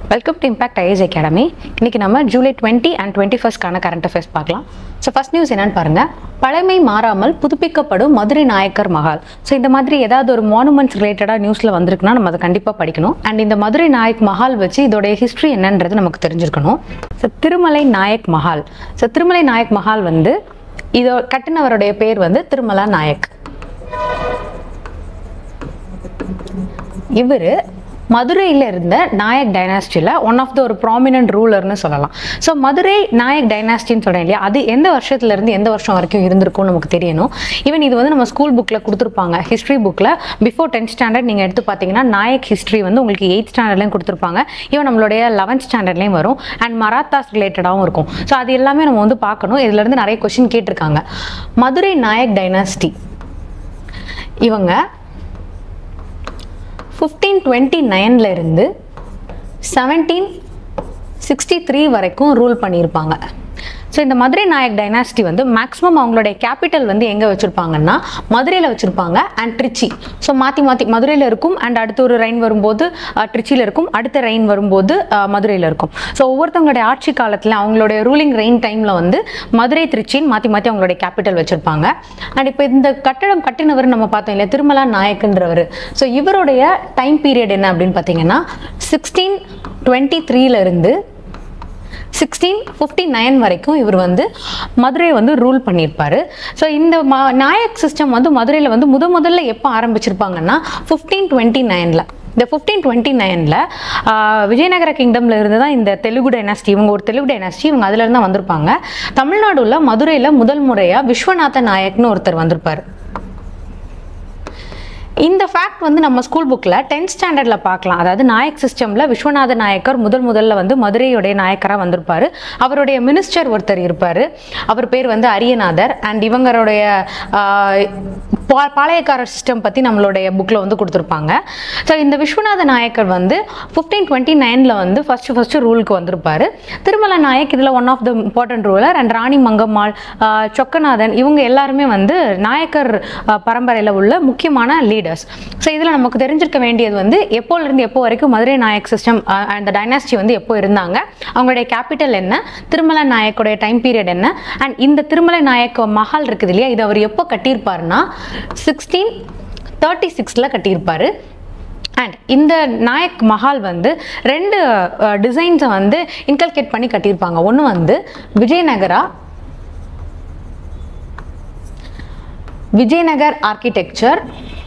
welcome to impact IAS academy இன்னைக்கு நம்ம July twenty and twenty ஃபஸ்ட்கான கரண்ட் அஃபேர்ஸ் பார்க்கலாம் ஸோ ஃபர்ஸ்ட் நியூஸ் என்னன்னு பாருங்க பழமை மாறாமல் புதுப்பிக்கப்படும் மதுரை நாயக்கர் மஹால் ஸோ இந்த மாதிரி ஏதாவது ஒரு மானுமெண்ட்ஸ் ரிலேட்டடாக நியூஸில் வந்திருக்குன்னா நம்ம அதை கண்டிப்பாக படிக்கணும் அண்ட் இந்த மதுரை நாயக் மஹால் வச்சு இதோடைய ஹிஸ்ட்ரி என்னன்றது நமக்கு தெரிஞ்சிருக்கணும் ஸோ திருமலை நாயக் மஹால் ஸோ திருமலை நாயக் மஹால் வந்து இதோ கட்டினவருடைய பேர் வந்து திருமலா நாயக் இவர் மதுரையில் இருந்த நாயக் டைனாஸ்டியில் ஒன் ஆஃப் த ஒரு ப்ராமினன்ட் ரூலர்னு சொல்லலாம் ஸோ மதுரை நாயக் டைனாஸ்டின்னு சொல்கிறேன் இல்லையா அது எந்த வருஷத்துலேருந்து எந்த வருஷம் வரைக்கும் இருந்திருக்கும்னு நமக்கு தெரியணும் ஈவன் இது வந்து நம்ம ஸ்கூல் புக்கில் கொடுத்துருப்பாங்க ஹிஸ்ட்ரி புக்கில் பிஃபோர் டென்த் ஸ்டாண்டர்ட் நீங்கள் எடுத்து பார்த்தீங்கன்னா நாயக் ஹிஸ்ட்ரி வந்து உங்களுக்கு எயித் ஸ்டாண்டர்ட்லேயும் கொடுத்துருப்பாங்க ஈவன் நம்மளுடைய லெவன்த் ஸ்டாண்டர்ட்லேயும் வரும் அண்ட் மராத்தாஸ் ரிலேட்டடாகவும் இருக்கும் ஸோ அது எல்லாமே நம்ம வந்து பார்க்கணும் இதுலேருந்து நிறைய கொஷின் கேட்டிருக்காங்க மதுரை நாயக் டைனாஸ்டி இவங்க ஃபிஃப்டீன் டுவெண்ட்டி நைனில் இருந்து செவன்டீன் சிக்ஸ்டி த்ரீ வரைக்கும் ரூல் பண்ணியிருப்பாங்க ஸோ இந்த மதுரை நாயக் டைனாஸ்டி வந்து மேக்ஸிமம் அவங்களுடைய கேபிட்டல் வந்து எங்கே வச்சுருப்பாங்கன்னா மதுரையில் வச்சுருப்பாங்க அண்ட் ட்ரிச்சி ஸோ மாற்றி மாற்றி மதுரையில் இருக்கும் அண்ட் அடுத்த ஒரு ரெயின் வரும்போது ட்ரிச்சியில் இருக்கும் அடுத்த ரெயின் வரும்போது மதுரையில் இருக்கும் ஸோ ஒவ்வொருத்தவங்களுடைய ஆட்சி காலத்தில் அவங்களுடைய ரூலிங் ரெயின் டைமில் வந்து மதுரை திருச்சின்னு மாற்றி மாற்றி அவங்களுடைய கேபிட்டல் வச்சுருப்பாங்க அண்ட் இப்போ இந்த கட்டடம் கட்டினவர் நம்ம பார்த்தோம் இல்லையா திருமலா நாயக்குன்றவர் ஸோ இவருடைய டைம் பீரியட் என்ன அப்படின்னு பார்த்தீங்கன்னா சிக்ஸ்டீன் டுவெண்ட்டி த்ரீலேருந்து சிக்ஸ்டீன் ஃபிஃப்டி நைன் வரைக்கும் இவர் வந்து மதுரையை வந்து ரூல் பண்ணியிருப்பாரு ஸோ இந்த ம நாயக் சிஸ்டம் வந்து மதுரையில் வந்து முத முதல்ல எப்போ ஆரம்பிச்சிருப்பாங்கன்னா ஃபிஃப்டீன் டுவெண்ட்டி நைனில் இந்த ஃபிஃப்டீன் டுவெண்ட்டி நைனில் விஜயநகர கிங்டமில் இருந்து தான் இந்த தெலுங்கு டைனாஸ்டி இவங்க ஒரு தெலுங்கு டைனாஸ்டி இவங்க அதுலேருந்து தான் வந்திருப்பாங்க தமிழ்நாடுல மதுரையில் முதல் முறையாக விஸ்வநாத நாயக்னு ஒருத்தர் வந்திருப்பார் இந்த ஃபேக்ட் வந்து நம்ம ஸ்கூல் புக்கில் டென்த் ஸ்டாண்டர்டில் பார்க்கலாம் அதாவது நாயக் சிஸ்டமில் விஸ்வநாத நாயக்கர் முதல் முதல்ல வந்து மதுரையுடைய நாயக்கராக வந்திருப்பார் அவருடைய மினிஸ்டர் ஒருத்தர் இருப்பார் அவர் பேர் வந்து அரியநாதர் அண்ட் இவங்களுடைய பா பாளையக்காரர் சிஸ்டம் பற்றி நம்மளுடைய புக்கில் வந்து கொடுத்துருப்பாங்க ஸோ இந்த விஸ்வநாத நாயக்கர் வந்து ஃபிஃப்டீன் டுவெண்ட்டி நைனில் வந்து ஃபஸ்ட்டு ஃபஸ்ட்டு ரூலுக்கு வந்திருப்பார் திருமல நாயக் இதில் one of the important ruler and Rani Mangammal Chokkanathan இவங்க எல்லாருமே வந்து நாயக்கர் பரம்பரையில் உள்ள முக்கியமான லீடர்ஸ் ஸோ இதில் நமக்கு தெரிஞ்சிருக்க வேண்டியது வந்து எப்போலேருந்து எப்போ வரைக்கும் மதுரை நாயக் சிஸ்டம் அந்த டைனாஸ்டி வந்து எப்போ இருந்தாங்க அவங்களுடைய கேபிட்டல் என்ன திருமலை நாயக்குடைய டைம் பீரியட் என்ன அண்ட் இந்த திருமலை நாயக் மஹால் இருக்குது இல்லையா இது அவர் எப்போ கட்டியிருப்பாருன்னா சிக்ஸ்டீன் தேர்ட்டி சிக்ஸில் கட்டியிருப்பாரு அண்ட் இந்த நாயக் மஹால் வந்து ரெண்டு டிசைன்ஸை வந்து இன்கல்கேட் பண்ணி கட்டியிருப்பாங்க ஒன்று வந்து Vijayanagara Vijayanagar architecture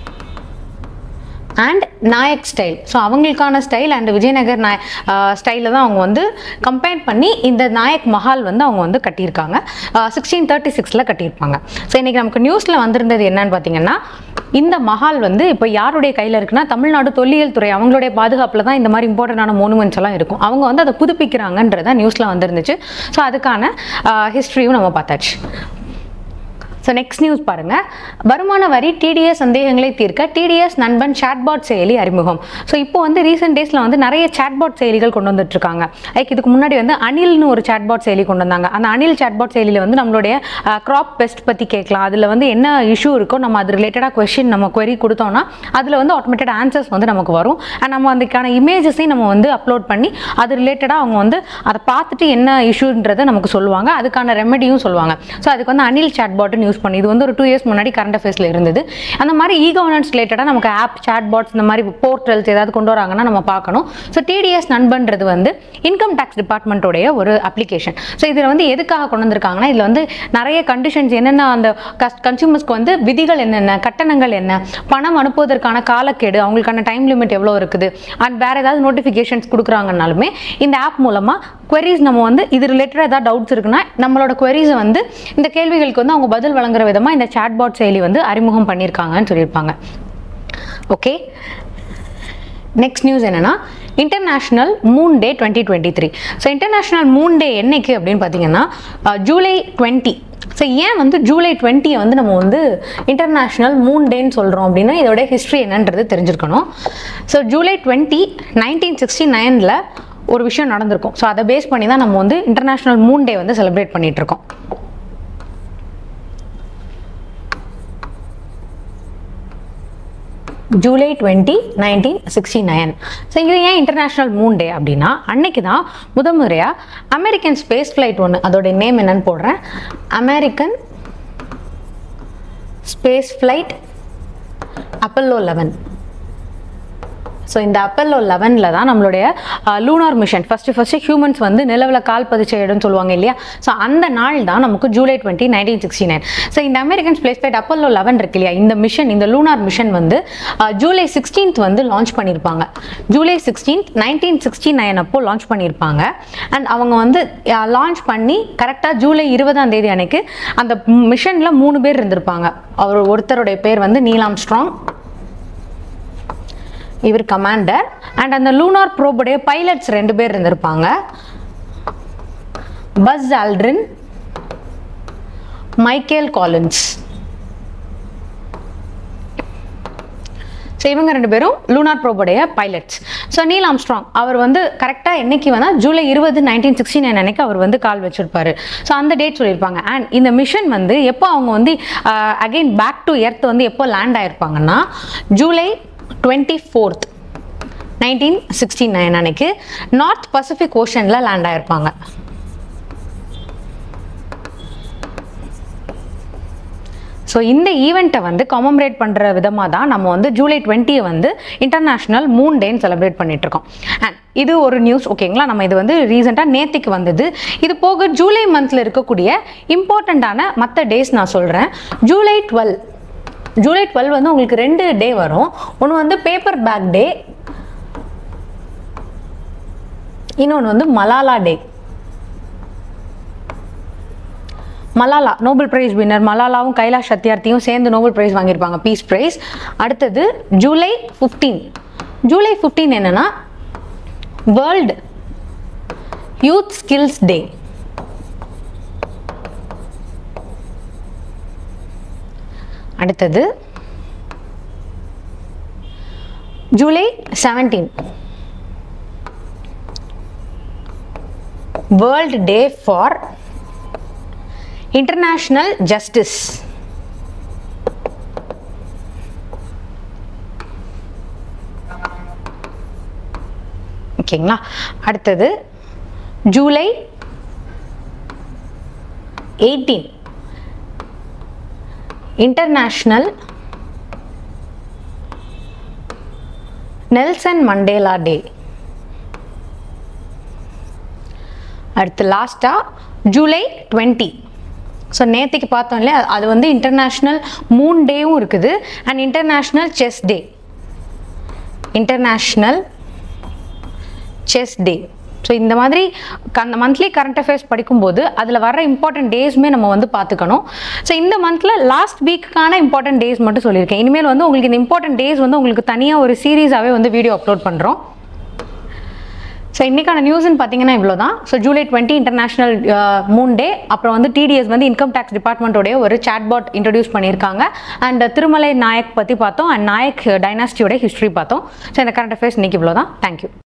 and Nayak style so அவங்களுக்கான ஸ்டைல் அண்ட் விஜயநகர் நாய் ஸ்டைலில் தான் அவங்க வந்து கம்பேர் பண்ணி இந்த நாயக் மஹால் வந்து அவங்க வந்து கட்டியிருக்காங்க சிக்ஸ்டீன் தேர்ட்டி சிக்ஸில் கட்டியிருப்பாங்க ஸோ இன்றைக்கி நமக்கு நியூஸில் வந்திருந்தது என்னன்னு பார்த்தீங்கன்னா இந்த மஹால் வந்து இப்போ யாருடைய கையில் இருக்குன்னா தமிழ்நாடு தொல்லியல் துறை அவங்களுடைய பாதுகாப்பில் தான் இந்த மாதிரி இம்பார்ட்டண்டான மோனுமெண்ட்ஸ் எல்லாம் இருக்கும் அவங்க வந்து அதை புதுப்பிக்கிறாங்கன்றத நியூஸில் வந்துருந்துச்சு ஸோ அதுக்கான ஹிஸ்ட்ரியும் நம்ம பார்த்தாச்சு ஸோ நெக்ஸ்ட் நியூஸ் பாருங்க வருமான வரி டிடிஎஸ் சந்தேகங்களை தீர்க்க டிடிஎஸ் நண்பன் சாட்பாட் செயலி அறிமுகம் ஸோ இப்போ வந்து ரீசெண்ட் டேஸில் வந்து நிறைய சாட்பாட் செயலிகள் கொண்டு வந்துட்டு இருக்காங்க லைக் இதுக்கு முன்னாடி வந்து அனில்னு ஒரு சாட்பாட் செயலி கொண்டு வந்தாங்க அந்த அனில் சாட்பாட் செயலியில் வந்து நம்மளுடைய க்ராப் பெஸ்ட் பற்றி கேட்கலாம் அதில் வந்து என்ன இஷ்யூ இருக்கோ நம்ம அது ரிலேட்டடாக கொஷின் நம்ம query கொடுத்தோம்னா அதில் வந்து ஆட்டோமேட்டட் ஆன்சர்ஸ் வந்து நமக்கு வரும் அண்ட் நம்ம அதுக்கான இமேஜஸையும் நம்ம வந்து அப்லோட் பண்ணி அது ரிலேட்டடாக அவங்க வந்து அதை பார்த்துட்டு என்ன இஷ்யூன்றதை நமக்கு சொல்லுவாங்க அதுக்கான ரெமெடியும் சொல்லுவாங்க ஸோ அதுக்கு வந்து அனில் சாட்பாட்னு யூஸ் பண்ணி இது வந்து ஒரு டூ இயர்ஸ் முன்னாடி கரண்ட் அஃபேர்ஸில் இருந்தது அந்த மாதிரி இ கவர்னன்ஸ் ரிலேட்டடாக நமக்கு ஆப் சாட்பாட்ஸ் இந்த மாதிரி போர்ட்டல்ஸ் ஏதாவது கொண்டு வராங்கன்னா நம்ம பார்க்கணும் ஸோ டிடிஎஸ் நண்பன்றது வந்து இன்கம் டேக்ஸ் டிபார்ட்மெண்ட்டோடைய ஒரு அப்ளிகேஷன் ஸோ இதில் வந்து எதுக்காக கொண்டு வந்திருக்காங்கன்னா இதில் வந்து நிறைய கண்டிஷன்ஸ் என்னென்ன அந்த கஸ் கன்சியூமர்ஸ்க்கு வந்து விதிகள் என்னென்ன கட்டணங்கள் என்ன பணம் அனுப்புவதற்கான காலக்கெடு அவங்களுக்கான டைம் லிமிட் எவ்வளோ இருக்குது அண்ட் வேறு ஏதாவது நோட்டிஃபிகேஷன்ஸ் கொடுக்குறாங்கனாலுமே இந்த ஆப் மூலமாக queries நம்ம வந்து இது ரிலேட்டடாக ஏதாவது டவுட்ஸ் இருக்குன்னா நம்மளோட queries வந்து இந்த கேள்விகளுக்கு வந்து அவங்க பதில் வழங்குற விதமாக இந்த சாட்பாட் செயலி வந்து அறிமுகம் பண்ணியிருக்காங்கன்னு சொல்லியிருப்பாங்க ஓகே நெக்ஸ்ட் நியூஸ் என்னன்னா international moon day twenty twenty three so international moon day என்னைக்கு அப்படின்னு பார்த்தீங்கன்னா ஜூலை டுவெண்ட்டி ஸோ ஏன் வந்து ஜூலை டுவெண்ட்டியை வந்து நம்ம வந்து இன்டர்நேஷ்னல் மூன் டேன்னு சொல்கிறோம் அப்படின்னா இதோட ஹிஸ்ட்ரி என்னன்றது தெரிஞ்சிருக்கணும் so July twenty nineteen sixty நைனில் ஒரு விஷயம் நடந்திருக்கும் ஸோ அதை பேஸ் பண்ணி தான் நம்ம வந்து இன்டர்நேஷ்னல் மூன் டே வந்து செலிப்ரேட் பண்ணிட்டு இருக்கோம் July twenty nineteen sixty nine so இது ஏன் இன்டர்நேஷ்னல் மூன் டே அப்படின்னா அன்னைக்கு தான் முத முறையாக அமெரிக்கன் ஸ்பேஸ் ஃப்ளைட் ஒன்று அதோடைய நேம் என்னன்னு போடுறேன் American space flight Apollo eleven so இந்த அப்பல்லோ லெவனில் தான் நம்மளுடைய lunar mission first first humans வந்து நிலவில் கால் பதிச்ச இடம்னு சொல்லுவாங்க இல்லையா ஸோ அந்த நாள் தான் நமக்கு July twenty nineteen sixty nine so இந்த American space flight Apollo eleven இருக்கு இல்லையா இந்த மிஷன் இந்த லூனார் மிஷன் வந்து அஹ், ஜூலை சிக்ஸ்டீன்த் வந்து லான்ச் பண்ணியிருப்பாங்க July sixteenth nineteen sixty nine அப்போ லான்ச் பண்ணியிருப்பாங்க அண்ட் அவங்க வந்து லான்ச் பண்ணி கரெக்டாக ஜூலை இருபதாம் தேதி அன்னைக்கு அந்த மிஷனில் மூணு பேர் இருந்திருப்பாங்க அவர் ஒருத்தருடைய பேர் வந்து நீலாம் ஸ்ட்ராங் இவர் கமாண்டர் அண்ட் அந்த லூனார் ப்ரோபுடைய பைலட்ஸ் ரெண்டு பேர் இருந்திருப்பாங்க Buzz Aldrin Michael Collins so இவங்க ரெண்டு பேரும் லூனார் ப்ரோபுடைய பைலட்ஸ் ஸோ நீல் ஆம்ஸ்ட்ராங் அவர் வந்து கரெக்டாக என்னைக்கு வந்தால் ஜூலை இருபது நைன்டீன் சிக்ஸ்டி நைன் அன்னைக்கு அவர் வந்து கால் வச்சிருப்பாரு ஸோ அந்த டேட் சொல்லியிருப்பாங்க அண்ட் இந்த மிஷன் வந்து எப்போ அவங்க வந்து அகைன் பேக் டு எர்த் வந்து எப்போ லேண்ட் ஆயிருப்பாங்கன்னா July twenty fourth nineteen sixty nine அன்னைக்கு நார்த் பசிபிக் ஓஷனில் லேண்ட் ஆயிருப்பாங்க ஸோ இந்த ஈவெண்ட்டை வந்து காமமரேட் பண்ணுற விதமாக தான் நம்ம வந்து ஜூலை டுவெண்ட்டியை வந்து இன்டர்நேஷ்னல் மூன் டேன்னு செலிப்ரேட் பண்ணிட்டு இருக்கோம் அண்ட் இது ஒரு நியூஸ் ஓகேங்களா நம்ம இது வந்து ரீசெண்டாக நேத்திக்கு வந்தது இது போக ஜூலை மந்தில் இருக்கக்கூடிய இம்பார்ட்டண்ட்டான மற்ற டேஸ் நான் சொல்கிறேன் ஜூலை டுவெல் ஜூலை டுவெல் வந்து உங்களுக்கு ரெண்டு டே வரும் ஒன்று வந்து பேப்பர் பேக் டே இன்னொன்று வந்து Malala day Malala Nobel prize winner மலாலாவும் கைலாஷ் சத்யார்த்தியும் சேர்ந்து நோபல் பிரைஸ் வாங்கியிருப்பாங்க பீஸ் பிரைஸ் அடுத்தது ஜூலை ஃபிஃப்டீன் ஜூலை ஃபிஃப்டீன் என்னன்னா வேர்ல்டு யூத் ஸ்கில்ஸ் டே அடுத்தது July seventeen world day for international justice ஓகேங்களா அடுத்தது July eighteen international Nelson Mandela day அடுத்து லாஸ்ட்டாக ஜூலை டுவெண்ட்டி ஸோ நேற்றுக்கு பார்த்தோம் இல்லையா அது வந்து இன்டர்நேஷ்னல் மூன் டேவும் இருக்குது and international chess day international chess day so இந்த மாதிரி அந்த மந்த்லி கரண்ட் அஃபேர்ஸ் படிக்கும்போது அதில் வர இம்பார்ட்டன்ட் டேஸுமே நம்ம வந்து பார்த்துக்கணும் ஸோ இந்த மந்தில் லாஸ்ட் வீக்குக்கான இம்பார்ட்டன்ட் டேஸ் மட்டும் சொல்லியிருக்கேன் இனிமேல் வந்து உங்களுக்கு இந்த இம்பார்ட்டன்ட் டேஸ் வந்து உங்களுக்கு தனியாக ஒரு சீரீஸாகவே வந்து வீடியோ அப்லோட் பண்ணுறோம் ஸோ இன்றைக்கான நியூஸ்னு பார்த்தீங்கன்னா இவ்வளோ தான் so July twenty international moon day அப்புறம் வந்து டிடிஎஸ் வந்து இன்கம் டேக்ஸ் டிபார்ட்மெண்ட்டோடைய ஒரு சாட்பாட் இன்ட்ரடியூஸ் பண்ணியிருக்காங்க அண்ட் திருமலை நாயக் பற்றி பார்த்தோம் அண்ட் நாயக் டைனாஸ்டியோட ஹிஸ்ட்ரி பார்த்தோம் ஸோ இந்த கரண்ட் அஃபேர்ஸ் இன்னைக்கு இவ்வளோ தான் தேங்க்யூ